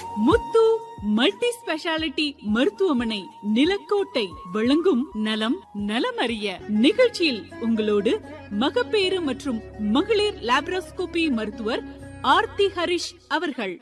முத்து multi speciality மருத்துவமனை நிலக்கோட்டை வழங்கும் நலம் நலமறிய நிகழ்ச்சியில் உங்களோடு மகப்பேறு மற்றும் மகளிர் லாப்ரோஸ்கோபி மருத்துவர் ஆர்த்தி ஹரிஷ் அவர்கள்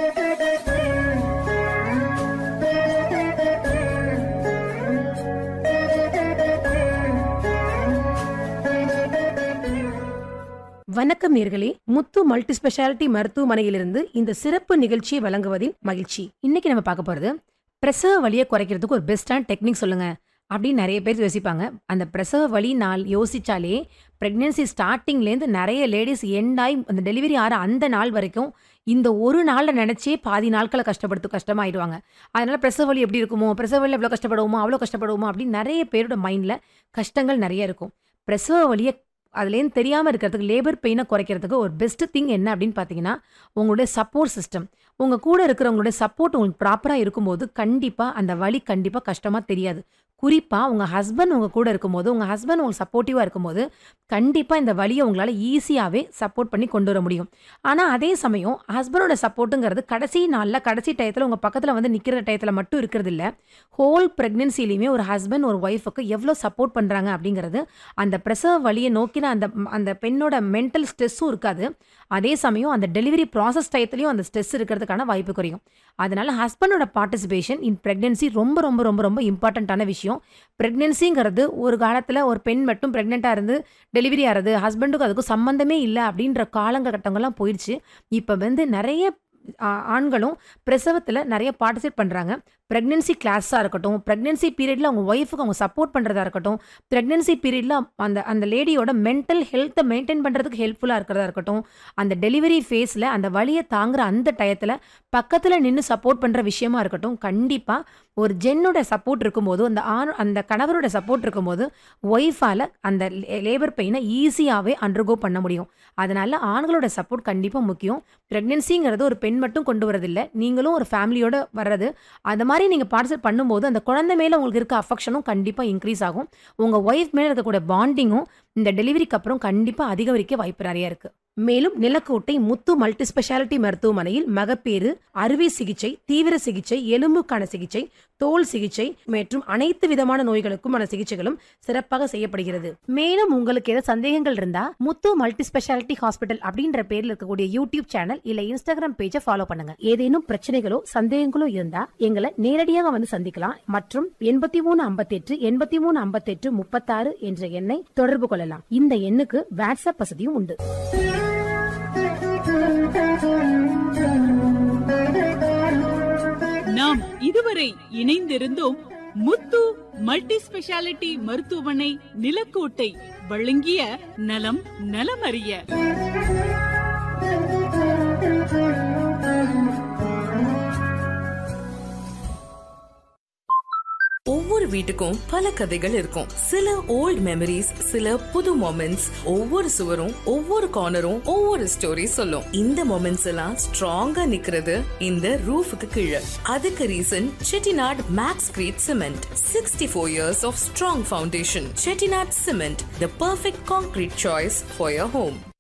வணக்கம் நேர்களே முத்து மல்டி ஸ்பெஷாலிட்டி மருத்துவமனையிலிருந்து இந்த சிறப்பு நிகழ்ச்சியை வழங்குவதில் மகிழ்ச்சி இன்னைக்கு நம்ம பார்க்க போறது பிரசவ வலியை குறைக்கிறதுக்கு ஒரு பெஸ்டான டெக்னிக் சொல்லுங்க அப்படின்னு நிறைய பேர் யோசிப்பாங்க அந்த பிரசவ வலி நாள் யோசிச்சாலே பிரெக்னன்சி ஸ்டார்டிங்லேருந்து நிறைய லேடிஸ் எண்டாய் அந்த டெலிவரி ஆகிற அந்த நாள் வரைக்கும் இந்த ஒரு நாளில் நினச்சே பாதி நாட்களை கஷ்டப்படுத்து கஷ்டமாயிடுவாங்க அதனால பிரசவ வலி எப்படி இருக்குமோ பிரசவ வலி எவ்வளோ கஷ்டப்படுவோமோ அவ்வளோ கஷ்டப்படுவோமோ அப்படின்னு நிறைய பேரோட மைண்டில் கஷ்டங்கள் நிறைய இருக்கும் பிரசவ வலியை அதுலேருந்து தெரியாமல் இருக்கிறதுக்கு லேபர் பெயினை குறைக்கிறதுக்கு ஒரு பெஸ்ட் திங் என்ன அப்படின்னு பார்த்தீங்கன்னா உங்களுடைய சப்போர்ட் சிஸ்டம் உங்கள் கூட இருக்கிறவங்களுடைய சப்போர்ட் உங்களுக்கு ப்ராப்பராக இருக்கும்போது கண்டிப்பாக அந்த வலி கண்டிப்பாக கஷ்டமாக தெரியாது குறிப்பாக உங்கள் ஹஸ்பண்ட் உங்கள் கூட இருக்கும்போது உங்கள் ஹஸ்பண்ட் உங்களுக்கு சப்போர்ட்டிவாக இருக்கும்போது கண்டிப்பாக இந்த வலியை உங்களால் ஈஸியாகவே சப்போர்ட் பண்ணி கொண்டு வர முடியும் ஆனால் அதே சமயம் ஹஸ்பண்டோட சப்போர்ட்டுங்கிறது கடைசி நாளில் கடைசி டயத்தில் உங்கள் பக்கத்தில் வந்து நிற்கிற டயத்தில் மட்டும் இருக்கிறது இல்லை ஹோல் ப்ரெக்னென்சிலையுமே ஒரு ஹஸ்பண்ட் ஒரு ஒய்ஃபுக்கு எவ்வளோ சப்போர்ட் பண்ணுறாங்க அப்படிங்கிறது அந்த பிரசவ வலியை நோக்கின அந்த அந்த பெண்ணோட மென்டல் ஸ்ட்ரெஸ்ஸும் இருக்காது அதே சமயம் அந்த டெலிவரி ப்ராசஸ் டயத்துலையும் அந்த ஸ்ட்ரெஸ் இருக்கிறதுக்கான வாய்ப்பு குறையும் அதனால ஹஸ்பண்டோட பார்ட்டிசிபேஷன் இன் ப்ரெக்னென்சி ரொம்ப ரொம்ப ரொம்ப ரொம்ப இம்பார்ட்டண்ட்டான விஷயம் ப்ரெக்னென்சிங்கிறது ஒரு காலத்தில் ஒரு பெண் மட்டும் ப்ரெக்னெண்ட்டாக இருந்து டெலிவரி ஆகிறது ஹஸ்பண்டுக்கு அதுக்கும் சம்மந்தமே இல்லை அப்படின்ற காலங்கட்டங்கள்லாம் போயிடுச்சு இப்போ வந்து நிறைய ஆண்களும் பிரசவத்தில் நிறைய பார்ட்டிசிபேட் பண்ணுறாங்க ப்ரெக்னென்சி கிளாஸாக இருக்கட்டும் ப்ரெக்னென்சி பீரியடில் அவங்க ஒய்ஃபுக்கு அவங்க சப்போர்ட் பண்ணுறதா இருக்கட்டும் ப்ரெக்னென்சி பீரியடில் அந்த அந்த லேடியோட மென்டல் ஹெல்த்தை மெயின்டைன் பண்ணுறதுக்கு ஹெல்ப்ஃபுல்லாக இருக்கிறதா இருக்கட்டும் அந்த டெலிவரி ஃபேஸில் அந்த வழியை தாங்குற அந்த டயத்தில் பக்கத்தில் நின்று சப்போர்ட் பண்ணுற விஷயமா இருக்கட்டும் கண்டிப்பாக ஒரு ஜென்னோட சப்போர்ட் இருக்கும்போது அந்த ஆண் அந்த கணவரோட சப்போர்ட் இருக்கும்போது ஒய்ஃபால் அந்த லேபர் பெயினை ஈஸியாகவே அண்டர்கோ பண்ண முடியும் அதனால ஆண்களோட சப்போர்ட் கண்டிப்பாக முக்கியம் ப்ரெக்னென்சிங்கிறது ஒரு பெண் மட்டும் கொண்டு வரதில்லை நீங்களும் ஒரு ஃபேமிலியோட வர்றது அது மாதிரி நீங்கள் பார்ட்டிசிபேட் பண்ணும்போது அந்த குழந்தை மேலே உங்களுக்கு இருக்க அஃபெக்ஷனும் கண்டிப்பாக இன்க்ரீஸ் ஆகும் உங்கள் ஒய்ஃப் மேலே இருக்கக்கூடிய பாண்டிங்கும் இந்த டெலிவரிக்கு அப்புறம் கண்டிப்பாக அதிகரிக்க வாய்ப்பு நிறைய இருக்கு மேலும் நிலக்கோட்டை முத்து மல்டி ஸ்பெஷாலிட்டி மருத்துவமனையில் மகப்பேறு அறுவை சிகிச்சை தீவிர சிகிச்சை எலும்புக்கான சிகிச்சை தோல் சிகிச்சை மற்றும் அனைத்து விதமான நோய்களுக்குமான சிகிச்சைகளும் சிறப்பாக செய்யப்படுகிறது மேலும் உங்களுக்கு ஏதாவது சந்தேகங்கள் இருந்தா முத்து மல்டி ஸ்பெஷாலிட்டி ஹாஸ்பிட்டல் அப்படின்ற பேர்ல இருக்கக்கூடிய யூடியூப் சேனல் இல்ல இன்ஸ்டாகிராம் பேஜை ஃபாலோ பண்ணுங்க ஏதேனும் பிரச்சனைகளோ சந்தேகங்களோ இருந்தா எங்களை நேரடியாக வந்து சந்திக்கலாம் மற்றும் எண்பத்தி மூணு ஐம்பத்தி எட்டு எண்பத்தி மூணு ஐம்பத்தி எட்டு முப்பத்தாறு என்ற எண்ணை தொடர்பு கொள்ளலாம் இந்த எண்ணுக்கு வாட்ஸ்அப் வசதியும் உண்டு நாம் இதுவரை இணைந்திருந்தோம் முத்து மல்டி ஸ்பெஷாலிட்டி மருத்துவமனை நிலக்கோட்டை வழங்கிய நலம் நலமறிய ஒவ்வொரு வீட்டுக்கும் பல கதைகள் இருக்கும் சில ஓல்ட் மெமரிஸ் சில புது மொமெண்ட்ஸ் ஒவ்வொரு சுவரும் ஒவ்வொரு கார்னரும் ஒவ்வொரு ஸ்டோரி சொல்லும் இந்த மொமெண்ட்ஸ் எல்லாம் ஸ்ட்ராங்கா நிக்கிறது இந்த ரூஃபுக்கு கீழே அதுக்கு reason Chettinad maxcrete cement sixty four years of strong foundation Chettinad cement the perfect concrete choice for your home